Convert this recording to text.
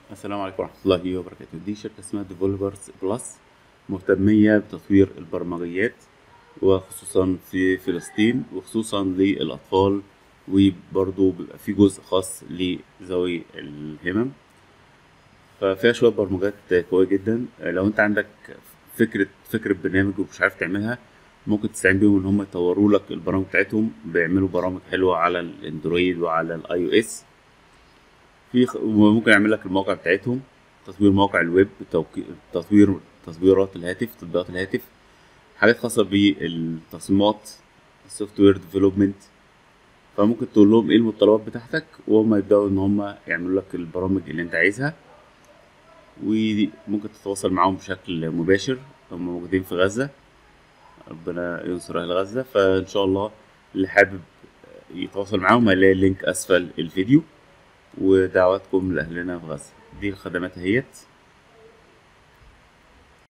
السلام عليكم ورحمة الله وبركاته دي شركة اسمها ديفولبرز بلس مهتمية بتطوير البرمجيات وخصوصا في فلسطين وخصوصا للأطفال وبرضه بيبقى في جزء خاص لذوي الهمم ففيها شوية برمجات قوية جدا لو انت عندك فكرة فكرة برنامج ومش عارف تعملها ممكن تستعين بيهم ان هم يطوروا لك البرامج بتاعتهم بيعملوا برامج حلوة على الاندرويد وعلى الاي او اس في خ- وممكن يعمل لك المواقع بتاعتهم تطوير مواقع الويب توقي- تطوير تطويرات الهاتف تطبيقات الهاتف حاجات خاصة بالتصميمات السوفت وير ديفلوبمنت فممكن تقول لهم ايه المتطلبات بتاعتك وهم يبدأوا ان هم يعملوا لك البرامج اللي انت عايزها وممكن تتواصل معاهم بشكل مباشر هم موجودين في غزة ربنا ينصر أهل غزة فإن شاء الله اللي حابب يتواصل معاهم هيلاقي اللينك أسفل الفيديو ودعواتكم لأهلنا في غزة دي الخدمات اهيت